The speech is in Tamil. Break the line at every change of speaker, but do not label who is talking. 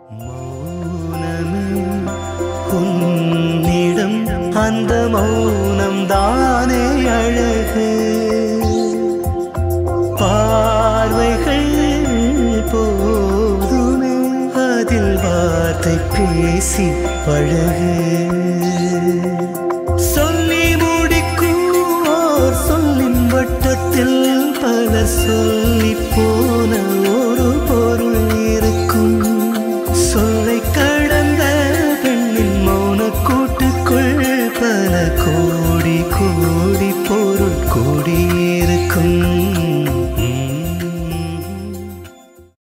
மௌனமே உன்னிடம் அந்த மௌனம் தானே அழகு பார்வைகள் போதுமே அதில் வார்த்தை பேசி பழகு